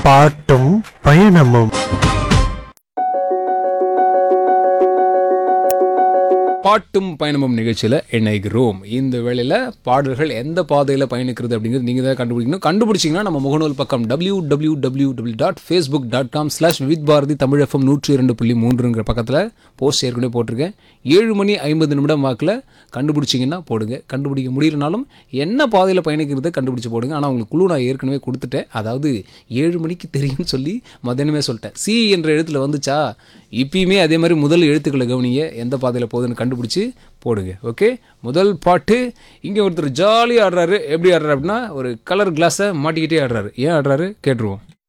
பாட்டும் பயணமும் பாட்டும் பயணமும் நிகழ்ச்சியில் இணைகிறோம் இந்த வேளையில் பாடல்கள் எந்த பாதையில் பயணிக்கிறது அப்படிங்கிறது நீங்கள் தான் கண்டுபிடிக்கணும் கண்டுபிடிச்சிங்கன்னா நம்ம முகநூல் பக்கம் W W W W dot Facebook dot com slash Vividh Bharati Tamil FM நூற்றி இரண்டு புள்ளி மூன்றுங்கிற பக்கத்தில் போஸ்ட் ஏற்கனவே போட்டிருக்கேன் ஏழு மணி ஐம்பது நிமிடம் வாக்கில் கண்டுபிடிச்சிங்கன்னா போடுங்க கண்டுபிடிக்க முடியலனாலும் என்ன பாதையில் பயணிக்கிறத கண்டுபிடிச்சு போடுங்க ஆனால் உங்களுக்கு குழு நான் ஏற்கனவே கொடுத்துட்டேன் அதாவது ஏழு மணிக்கு தெரியும்னு சொல்லி மத்தியானமே சொல்லிட்டேன் சி என்ற எழுத்தில் வந்துச்சா இப்பயுமே அதே மாதிரி முதல் எழுத்துக்களை கவனிங்க எந்த பாதையில் போகுதுன்னு கண்டுபிடிச்சி போடுங்க ஓகே முதல் பாட்டு இங்கே ஒருத்தர் ஜாலியாக ஆடுறாரு எப்படி ஆடுறாரு அப்படின்னா ஒரு கலர் கிளாஸை மாட்டிக்கிட்டே ஆடுறாரு ஏன் ஆடுறாரு கேட்டுருவோம்